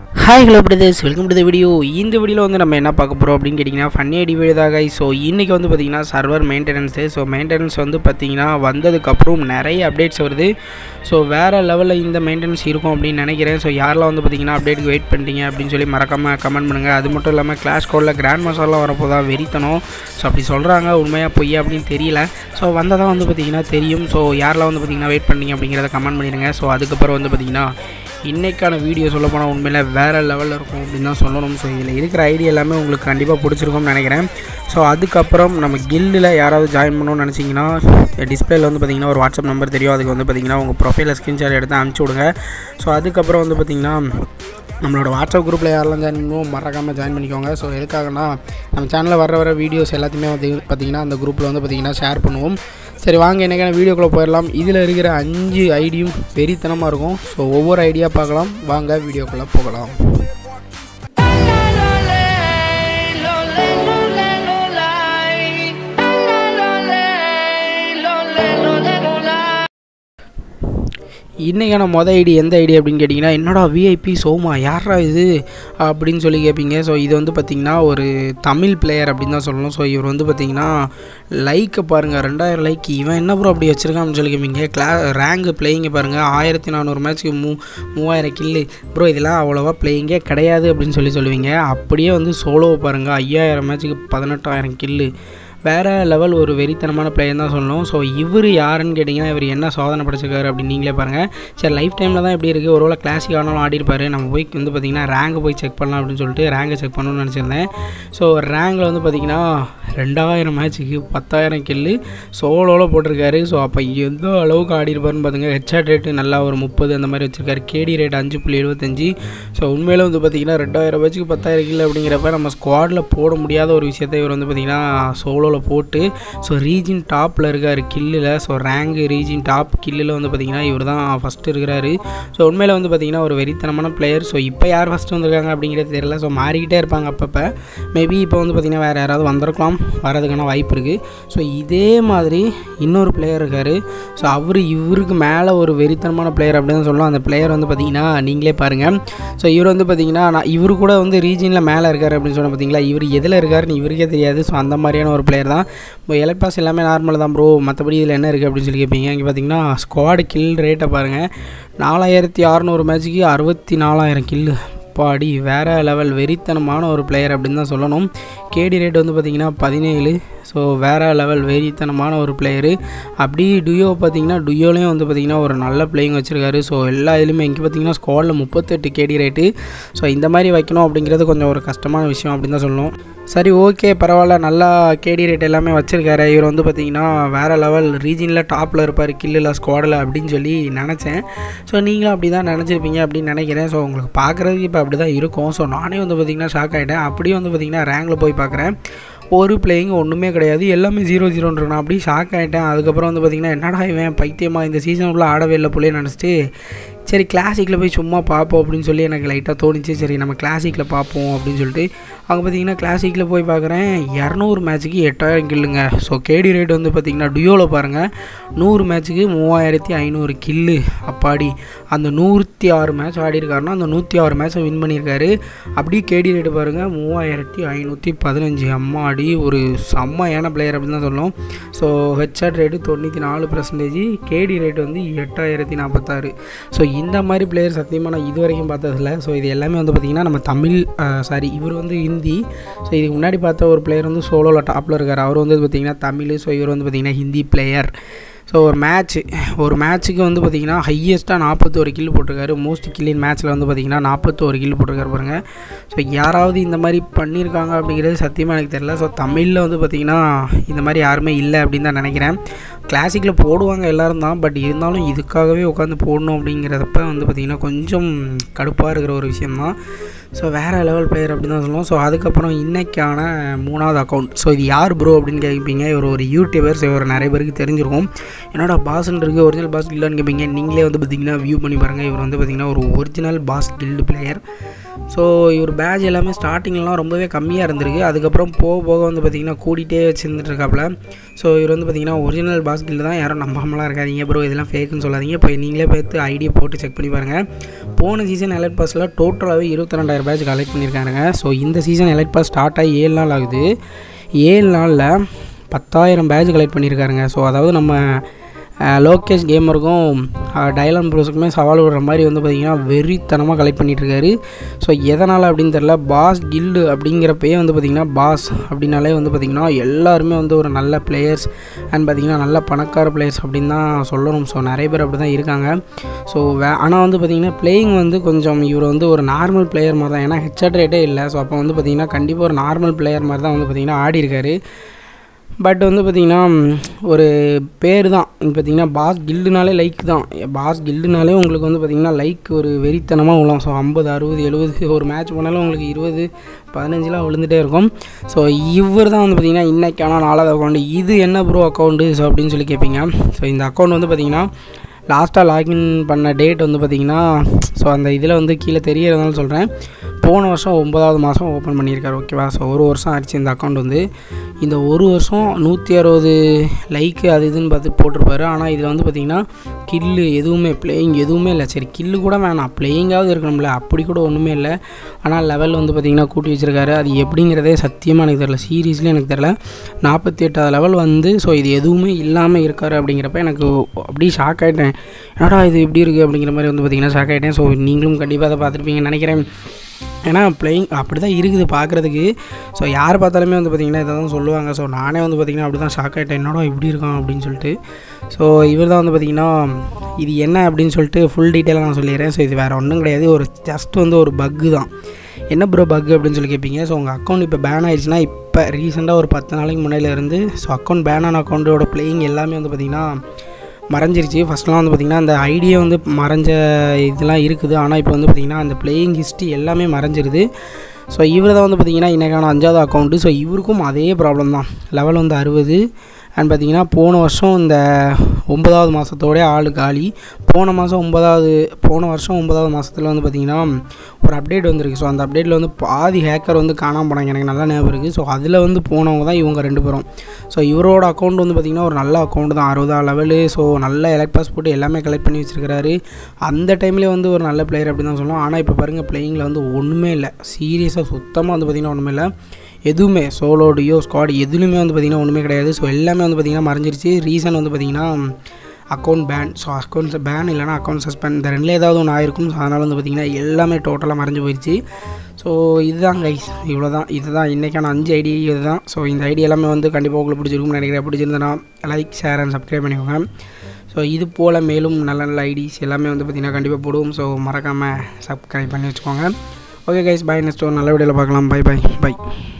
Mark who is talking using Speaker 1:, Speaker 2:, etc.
Speaker 1: Hi hello brothers welcome to the video இந்த வீடியோவில் வந்து நம்ம என்ன பார்க்க போகிறோம் அப்படின்னு கேட்டிங்கன்னா ஃபன்னி ஐடி வீடியோ தான் guys. ஸோ இன்றைக்கி வந்து பார்த்திங்கன்னா சர்வர் மெயின்டெனன்ஸு ஸோ மெயின்டெனன்ஸ் வந்து பார்த்திங்கன்னா வந்ததுக்கப்புறம் நிறைய அப்டேட்ஸ் வருது ஸோ வேறு லெவலில் இந்த மெயின்டெனன்ஸ் இருக்கும் அப்படின்னு நினைக்கிறேன் ஸோ யாரெல்லாம் வந்து பார்த்திங்கன்னா அப்டேட்டுக்கு வெயிட் பண்ணிட்டீங்க அப்படின்னு சொல்லி மறக்காமல் கமெண்ட் பண்ணுங்கள் அது மட்டும் இல்லாமல் கிளாஸ் கோடில் கிராண்ட் மசாலாம் வரப்போதா வெறித்தனம் ஸோ அப்படி சொல்கிறாங்க உண்மையாக பொய்யா அப்படின்னு தெரியல ஸோ வந்தால் தான் வந்து பார்த்திங்கன்னா தெரியும் ஸோ யாரெல்லாம் வந்து பார்த்திங்கன்னா வெயிட் பண்ணீங்க அப்படிங்கிறத கமெண்ட் பண்ணிடுங்க ஸோ அதுக்கப்புறம் வந்து பார்த்திங்கன்னா இன்றைக்கான வீடியோ சொல்ல போனால் உண்மையில் வேறு லெவலில் இருக்கும் அப்படின்னு தான் சொல்லணும் ஸோ இதில் இருக்கிற ஐடியா எல்லாமே உங்களுக்கு கண்டிப்பாக பிடிச்சிருக்கும்னு நினைக்கிறேன் ஸோ அதுக்கப்புறம் நம்ம கில்டில் யாராவது ஜாயின் பண்ணணும்னு நினச்சிங்கன்னா டிஸ்பிளேல வந்து பார்த்திங்கன்னா ஒரு வாட்ஸ்அப் நம்பர் தெரியும் அதுக்கு வந்து பார்த்திங்கன்னா உங்கள் ப்ரொஃபைலில் ஸ்க்ரீன்ஷாட் எடுத்து அனுப்பிச்சி விடுங்க ஸோ அதுக்கப்புறம் வந்து பார்த்திங்கன்னா நம்மளோட வாட்ஸ்அப் குரூப்பில் யாரெல்லாம் ஜாயின் பண்ணுவோம் மறக்காமல் ஜாயின் பண்ணிக்கோங்க ஸோ எதுக்காகனா நம்ம சேனலில் வர வர வீடியோஸ் எல்லாத்தையுமே வந்து பார்த்திங்கன்னா அந்த குரூப்பில் வந்து பார்த்திங்கன்னா ஷேர் பண்ணுவோம் சரி வாங்க என்னைக்கான வீடியோக்குள்ளே போயிடலாம் இதில் இருக்கிற அஞ்சு ஐடியும் வெறித்தனமாக இருக்கும் ஸோ ஒவ்வொரு ஐடியா பார்க்கலாம் வாங்க வீடியோக்குள்ளே போகலாம் இன்றைக்கான மொதல் ஐடி எந்த ஐடி அப்படின்னு கேட்டிங்கன்னா என்னடா விஐபி சோமா யாரா இது அப்படின்னு சொல்லி கேட்பீங்க ஸோ இது வந்து பார்த்திங்கன்னா ஒரு தமிழ் பிளேயர் அப்படின்னு தான் சொல்லணும் ஸோ இவர் வந்து பார்த்திங்கன்னா லைக்கை பாருங்கள் ரெண்டாயிரம் லைக் இவன் என்ன ப்ரோ அப்படி வச்சுருக்கான்னு சொல்லி கேட்பீங்க கிளா ரேங்க் பிளேயிங்கை பாருங்கள் ஆயிரத்தி நானூறு மேட்ச்சுக்கு மூ மூவாயிரம் கில்லு ப்ரோ இதெல்லாம் அவ்வளோவா பிளேயிங்கே கிடையாது அப்படின்னு சொல்லி சொல்லுவீங்க அப்படியே வந்து சோலோவை பாருங்கள் ஐயாயிரம் மேட்ச்சுக்கு பதினெட்டாயிரம் கில்லு வேறு லெவல் ஒரு வெறித்தனமான பிளேயர் தான் சொல்லணும் ஸோ இவர் யாருன்னு கேட்டிங்கன்னா இவர் என்ன சாதனை படைச்சிருக்காரு அப்படின்னு நீங்களே பாருங்கள் சரி லைஃப் டைமில் தான் எப்படி இருக்குது ஒருவேளை கிளாசிக் ஆனாலும் ஆடிருப்பார் நம்ம போய் வந்து பார்த்திங்கன்னா ரேங்கை போய் செக் பண்ணலாம் அப்படின்னு சொல்லிட்டு ரேங்கை செக் பண்ணணும்னு நினச்சிருந்தேன் ஸோ ரேங்கில் வந்து பார்த்திங்கன்னா ரெண்டாயிரம் மேட்ச்சுக்கு பத்தாயிரம் கில்லு சோலோவில் போட்டிருக்காரு ஸோ அப்போ எந்த அளவுக்கு ஆடிருப்பாருன்னு பார்த்துங்க ஹெச்ஆர் ரேட்டு நல்லா ஒரு முப்பது அந்த மாதிரி வச்சுருக்காரு கேடி ரேட் அஞ்சு புள்ளி எழுபத்தஞ்சு ஸோ உண்மையில வந்து பார்த்திங்கன்னா ரெண்டாயிரம் மேட்ச்சுக்கு பத்தாயிரம் கில்லு அப்படிங்கிறப்ப நம்ம ஸ்குவாடில் போட முடியாத ஒரு விஷயத்தை இவர் வந்து பார்த்திங்கன்னா சோலோ சோலோவில் போட்டு ஸோ ரீஜின் டாப்பில் இருக்கார் கில்லில் ஸோ ரேங்கு ரீஜின் டாப் கில்லில் வந்து பார்த்திங்கன்னா இவர் தான் ஃபஸ்ட்டு இருக்கிறாரு ஸோ உண்மையில் வந்து பார்த்திங்கன்னா ஒரு வெறித்தனமான பிளேயர் ஸோ இப்போ யார் ஃபஸ்ட்டு வந்திருக்காங்க அப்படிங்கிறது தெரியல ஸோ மாறிக்கிட்டே இருப்பாங்க அப்பப்போ மேபி இப்போ வந்து பார்த்திங்கன்னா வேறு யாராவது வந்திருக்கலாம் வரதுக்கான வாய்ப்பு இருக்குது ஸோ இதே மாதிரி இன்னொரு பிளேயர் இருக்கார் ஸோ அவர் இவருக்கு மேலே ஒரு வெறித்தனமான பிளேயர் அப்படின்னு சொல்லலாம் அந்த பிளேயர் வந்து பார்த்திங்கன்னா நீங்களே பாருங்கள் ஸோ இவர் வந்து பார்த்திங்கன்னா நான் இவர் கூட வந்து ரீஜனில் மேலே இருக்கார் அப்படின்னு சொன்ன பார்த்தீங்களா இவர் எதில் இருக்காருன்னு இவருக்கே தெரியாது ஸோ அந்த மாதிரியான ஒரு பிளேயர் தான் இப்போ எலக்ட் பாஸ் எல்லாமே நார்மல் தான் ப்ரோ மற்றபடி இதில் என்ன இருக்குது அப்படின்னு சொல்லி கேட்பீங்க இங்கே பார்த்தீங்கன்னா ஸ்குவாடு கில் ரேட்டை பாருங்கள் நாலாயிரத்தி அறநூறு மேட்ச்சுக்கு அறுபத்தி நாலாயிரம் கில்லு பாடி வேறு லெவல் வெறித்தனமான ஒரு பிளேயர் அப்படின்னு தான் சொல்லணும் கேடி ரேட் வந்து பார்த்திங்கன்னா பதினேழு ஸோ வேறு லெவல் வெறித்தனமான ஒரு பிளேயரு அப்படி டுயோ பார்த்தீங்கன்னா டுயோலையும் வந்து பார்த்திங்கன்னா ஒரு நல்ல பிளேயிங் வச்சுருக்காரு ஸோ எல்லா இதுலேயுமே இங்கே பார்த்தீங்கன்னா ஸ்குவாடில் முப்பத்தெட்டு கேடி ரேட்டு ஸோ இந்த மாதிரி வைக்கணும் அப்படிங்கிறது கொஞ்சம் ஒரு கஷ்டமான விஷயம் அப்படின்னு தான் சொல்லணும் சரி ஓகே பரவாயில்ல நல்லா கேடி ரேட் எல்லாமே வச்சுருக்காரு இவர் வந்து பார்த்திங்கன்னா வேறு லெவல் ரீஜனில் டாப்பில் இருப்பார் கில்லில் ஸ்குவாடில் அப்படின்னு சொல்லி நினச்சேன் ஸோ நீங்களும் அப்படி தான் நினச்சிருப்பீங்க அப்படின்னு நினைக்கிறேன் ஸோ உங்களுக்கு பார்க்குறதுக்கு இப்போ அப்படி தான் இருக்கும் ஸோ நானே வந்து பார்த்திங்கன்னா ஷாக் ஆகிட்டேன் அப்படியே வந்து பார்த்திங்கன்னா ரேங்கில் போய் பார்க்குறேன் ஒரு பிளேயிங் ஒன்றுமே கிடையாது எல்லாமே ஜீரோ ஜீரோன்ற நான் அப்படியே ஷாக் ஆகிட்டேன் அதுக்கப்புறம் வந்து பார்த்திங்கன்னா என்னடா இவன் பைத்தியமாக இந்த சீசனுக்குள்ளே ஆடவே இல்லை போலே நினச்சிட்டு சரி கிளாசிக்கில் போய் சும்மா பார்ப்போம் அப்படின்னு சொல்லி எனக்கு லைட்டாக தோணுச்சு சரி நம்ம கிளாசிக்கில் பார்ப்போம் அப்படின்னு சொல்லிட்டு அங்கே பார்த்தீங்கன்னா கிளாசிக்கில் போய் பார்க்குறேன் இரநூறு மேட்ச்சுக்கு எட்டாயிரம் கில்லுங்க ஸோ கேடி ரேட் வந்து பார்த்திங்கன்னா டுயோவில் பாருங்கள் நூறு மேட்ச்சுக்கு மூவாயிரத்தி ஐநூறு கில்லு அப்பாடி அந்த நூற்றி ஆறு மேட்ச் ஆடிருக்காருன்னா அந்த நூற்றி ஆறு மேட்ச்சை வின் பண்ணியிருக்காரு அப்படியே கேடி ரேட்டு பாருங்கள் மூவாயிரத்தி ஐநூற்றி பதினஞ்சு அம்மாடி ஒரு செம்மையான பிளேயர் அப்படின்னு தான் சொல்லணும் ஸோ ஹெச்ஆர் ரேட்டு தொண்ணூற்றி நாலு பர்சன்டேஜ் கேடி ரேட் வந்து எட்டாயிரத்தி நாற்பத்தாறு ஸோ இந்த மாதிரி பிளேயர் சத்தியமாக நான் இது வரைக்கும் பார்த்ததில்ல ஸோ இது எல்லாமே வந்து பார்த்திங்கன்னா நம்ம தமிழ் சாரி இவர் வந்து ஹிந்தி ஸோ இதுக்கு முன்னாடி பார்த்த ஒரு பிளேயர் வந்து சோலோவில் டாப்பில் இருக்கார் அவர் வந்து பார்த்திங்கன்னா தமிழ் ஸோ இவர் வந்து பார்த்திங்கன்னா ஹிந்தி பிளேயர் ஸோ ஒரு மேட்ச்சு ஒரு மேட்ச்சுக்கு வந்து பார்த்திங்கன்னா ஹையஸ்ட்டாக நாற்பத்தோரு கில் போட்டிருக்காரு மோஸ்ட் கில்லின் மேட்ச்சில் வந்து பார்த்திங்கன்னா நாற்பத்தோரு கில் போட்டிருக்காரு பாருங்கள் ஸோ யாராவது இந்த மாதிரி பண்ணியிருக்காங்க அப்படிங்கிறது சத்தியமாக எனக்கு தெரியல ஸோ தமிழில் வந்து பார்த்திங்கன்னா இந்த மாதிரி யாருமே இல்லை அப்படின்னு தான் நினைக்கிறேன் கிளாசிக்கில் போடுவாங்க எல்லோரும் தான் பட் இருந்தாலும் இதுக்காகவே உட்காந்து போடணும் அப்படிங்கிறதப்ப வந்து பார்த்திங்கன்னா கொஞ்சம் கடுப்பாக இருக்கிற ஒரு விஷயந்தான் ஸோ வேறு லெவல் பிளேயர் அப்படின்னு தான் சொல்லுவோம் ஸோ அதுக்கப்புறம் இன்றைக்கான மூணாவது அக்கௌண்ட் ஸோ இது யார் ப்ரோ அப்படின்னு கேட்பீங்க இவர் ஒரு யூடியூபர் ஸோ இவர் நிறைய பேருக்கு தெரிஞ்சிருக்கும் என்னோட பாஸ்ன்னு இருக்குது ஒரிஜினல் பாஸ் கில்டான்னு கேட்பீங்க நீங்களே வந்து பார்த்தீங்கன்னா வியூ பண்ணி பாருங்கள் இவர் வந்து பார்த்திங்கன்னா ஒரு original pass guild player so இவர் பேட்ச் எல்லாமே ஸ்டார்டிங்லாம் ரொம்பவே கம்மியாக இருந்திருக்கு அதுக்கப்புறம் போக போக வந்து பார்த்திங்கன்னா கூட்டிகிட்டே வச்சுருந்துட்டு இருக்காப்புல ஸோ இவர் வந்து பார்த்திங்கன்னா ஒரிஜினல் பாஸ் கில்டு தான் யாரும் நம்பாமலாம் இருக்காதீங்க ப்ரோ இதெல்லாம் ஃபேக்குன்னு சொல்லாதீங்க இப்போ நீங்களே பார்த்து ஐடியா போட்டு செக் பண்ணி பாருங்கள் போன சீசன் எலைட் பாஸில் டோட்டலாகவே இருபத்தி ரெண்டாயிரம் பேட்ச் கலெக்ட் பண்ணியிருக்காங்க ஸோ இந்த சீசன் எலைட் பாஸ் ஸ்டார்ட் ஆகி ஏழு நாள் ஆகுது ஏழு நாளில் பத்தாயிரம் பேட்ச் கலெக்ட் பண்ணியிருக்காருங்க ஸோ அதாவது நம்ம லோகேஷ் கேமருக்கும் டைலான் ப்ரோஸுக்குமே சவால் விடுற மாதிரி வந்து பார்த்திங்கன்னா வெறித்தனமாக கலெக்ட் பண்ணிகிட்ருக்காரு ஸோ எதனால் அப்படின்னு தெரில பாஸ் கில்டு அப்படிங்கிறப்பயே வந்து பார்த்திங்கன்னா பாஸ் அப்படின்னாலே வந்து பார்த்திங்கன்னா எல்லாருமே வந்து ஒரு நல்ல பிளேயர்ஸ் அண்ட் பார்த்திங்கன்னா நல்ல பணக்கார பிளேயர்ஸ் அப்படின்னு தான் சொல்லணும் ஸோ நிறைய பேர் அப்படி தான் இருக்காங்க ஸோ வே ஆனால் வந்து பார்த்திங்கன்னா பிளேயிங் வந்து கொஞ்சம் இவர் வந்து ஒரு நார்மல் பிளேயர் மாதிரி தான் ஏன்னா ஹெச்ஆட் ரேட்டே இல்லை ஸோ அப்போ வந்து பார்த்திங்கன்னா கண்டிப்பாக ஒரு நார்மல் பிளேயர் மாதிரி தான் வந்து பார்த்திங்கன்னா ஆடி இருக்காரு பட் வந்து பார்த்திங்கன்னா ஒரு பேர் தான் பார்த்திங்கன்னா பாஸ் கில்டுனாலே லைக் தான் பாஸ் கில்டுனாலே உங்களுக்கு வந்து பார்த்திங்கன்னா லைக் ஒரு வெறித்தனமாக விழும் ஸோ ஐம்பது அறுபது எழுபது ஒரு மேட்ச் போனாலும் உங்களுக்கு இருபது பதினஞ்சுலாம் விழுந்துகிட்டே இருக்கும் ஸோ இவர் தான் வந்து பார்த்திங்கன்னா இன்றைக்கான நாலாவது அக்கௌண்ட் இது என்ன ப்ரோ அக்கௌண்ட்டு ஸோ அப்படின்னு சொல்லி கேட்பீங்க ஸோ இந்த அக்கௌண்ட் வந்து பார்த்திங்கன்னா லாஸ்ட்டாக லாகின் பண்ண டேட் வந்து பார்த்திங்கன்னா ஸோ அந்த இதில் வந்து கீழே தெரியறதுனால சொல்கிறேன் போன வருஷம் ஒன்பதாவது மாதம் ஓப்பன் பண்ணியிருக்காரு ஓகேவா ஸோ ஒரு வருஷம் ஆயிடுச்சு இந்த அக்கௌண்ட் வந்து இந்த ஒரு வருஷம் நூற்றி அறுபது லைக்கு அது இதுன்னு பார்த்து போட்டிருப்பாரு ஆனால் இதில் வந்து பார்த்திங்கன்னா கில்லு எதுவுமே பிளேயிங் எதுவுமே இல்லை சரி கில்லு கூட வேணாம் பிளேயிங்காவது இருக்கணும்ல அப்படி கூட ஒன்றுமே இல்லை ஆனால் லெவல் வந்து பார்த்திங்கன்னா கூட்டி வச்சுருக்காரு அது எப்படிங்கிறதே சத்தியமாக எனக்கு தெரில சீரியஸ்லி எனக்கு தெரில நாற்பத்தி எட்டாவது லெவல் வந்து ஸோ இது எதுவுமே இல்லாமல் இருக்காரு அப்படிங்கிறப்ப எனக்கு அப்படியே ஷாக் ஆகிட்டேன் என்னடா இது எப்படி இருக்குது அப்படிங்கிற மாதிரி வந்து பார்த்திங்கன்னா ஷாக் ஆகிட்டேன் ஸோ நீங்களும் கண்டிப்பாக அதை பார்த்துருப்பீங்கன்னு நினைக்கிறேன் ஏன்னா பிளேயிங் அப்படி தான் இருக்குது பார்க்குறதுக்கு ஸோ யார் பார்த்தாலுமே வந்து பார்த்திங்கன்னா இதை தான் சொல்லுவாங்க ஸோ நானே வந்து பார்த்திங்கன்னா அப்படி தான் ஷாக் ஆகிட்டேன் என்னடா இப்படி இருக்கான் அப்படின்னு சொல்லிட்டு ஸோ இவர் தான் வந்து பார்த்திங்கன்னா இது என்ன அப்படின்னு சொல்லிட்டு ஃபுல் டீட்டெயிலாக நான் சொல்லிடுறேன் ஸோ இது வேறு ஒன்றும் கிடையாது ஒரு ஜஸ்ட் வந்து ஒரு பக்கு தான் என்ன ப்ரோ பக் அப்படின்னு சொல்லி கேட்பீங்க ஸோ உங்கள் அக்கௌண்ட் இப்போ பேன் ஆயிடுச்சுன்னா இப்போ ரீசெண்டாக ஒரு பத்து நாளைக்கு முன்னாடியில இருந்து ஸோ அக்கௌண்ட் பேன் ஆன அக்கௌண்ட்டோட பிளேயிங் எல்லாமே வந்து பார்த்திங்கன்னா மறைஞ்சிருச்சு ஃபஸ்ட்லாம் வந்து பார்த்திங்கன்னா அந்த ஐடியா வந்து மறைஞ்ச இதெல்லாம் இருக்குது ஆனால் இப்போ வந்து பார்த்திங்கன்னா அந்த பிளேயிங் ஹிஸ்ட்ரி எல்லாமே மறைஞ்சிருது ஸோ இவர் தான் வந்து பார்த்திங்கன்னா இன்றைக்கான அஞ்சாவது அக்கௌண்ட்டு ஸோ இவருக்கும் அதே ப்ராப்ளம் தான் லெவல் வந்து அறுபது அண்ட் பார்த்திங்கன்னா போன வருஷம் இந்த ஒன்பதாவது மாதத்தோடய ஆள் காலி போன மாதம் ஒன்பதாவது போன வருஷம் ஒன்பதாவது மாதத்தில் வந்து பார்த்திங்கன்னா ஒரு அப்டேட் வந்திருக்கு ஸோ அந்த அப்டேட்டில் வந்து பாதி ஹேக்கர் வந்து காணாமல் போனாங்க எனக்கு நல்லா ஞாபகம் இருக்குது ஸோ அதில் வந்து போனவங்க தான் இவங்க ரெண்டு பேரும் ஸோ இவரோட அக்கௌண்ட் வந்து பார்த்திங்கன்னா ஒரு நல்ல அக்கௌண்ட் தான் அறுபதா லெவலு ஸோ நல்ல எலக்ட் பாஸ் போட்டு எல்லாமே கலெக்ட் பண்ணி வச்சிருக்காரு அந்த டைம்லேயே வந்து ஒரு நல்ல பிளேயர் அப்படி தான் சொல்லலாம் ஆனால் இப்போ பாருங்கள் பிளேயிங்கில் வந்து ஒன்றுமே இல்லை சீரியஸாக சுத்தமாக வந்து பார்த்திங்கன்னா ஒன்றுமே இல்லை எதுவுமே சோலோ டியோ ஸ்குவாட் எதுலையுமே வந்து பார்த்திங்கன்னா ஒன்றுமே கிடையாது ஸோ எல்லாமே வந்து பார்த்திங்கன்னா மறைஞ்சிருச்சு ரீசன் வந்து பார்த்திங்கன்னா account ban so accounts ban இல்லைனா அக்கௌண்ட் சஸ்பெண்ட் இந்த ரெண்டில் ஏதாவது ஒன்று ஆயிருக்கும் ஸோ அதனால் வந்து பார்த்திங்கன்னா எல்லாமே டோட்டலாக மறைஞ்சு போயிடுச்சு ஸோ இதுதான் கைஸ் இவ்வளோ தான் இதுதான் இன்றைக்கான அஞ்சு ஐடி இதுதான் ஸோ இந்த ஐடி எல்லாமே வந்து கண்டிப்பாக உங்களுக்கு பிடிச்சிருக்கும்னு நினைக்கிறேன் பிடிச்சிருந்தனா லைக் ஷேர் அண்ட் சப்ஸ்கிரைப் பண்ணிக்கோங்க ஸோ இது போல் மேலும் நல்ல நல்ல ஐடிஸ் எல்லாமே வந்து பார்த்திங்கன்னா கண்டிப்பாக போடுவோம் ஸோ மறக்காமல் சப்ஸ்கிரைப் பண்ணி வச்சுக்கோங்க ஓகே கைஸ் பை நெக்ஸ்ட் ஒரு நல்ல வீடியோவில் பார்க்கலாம் பை பை பை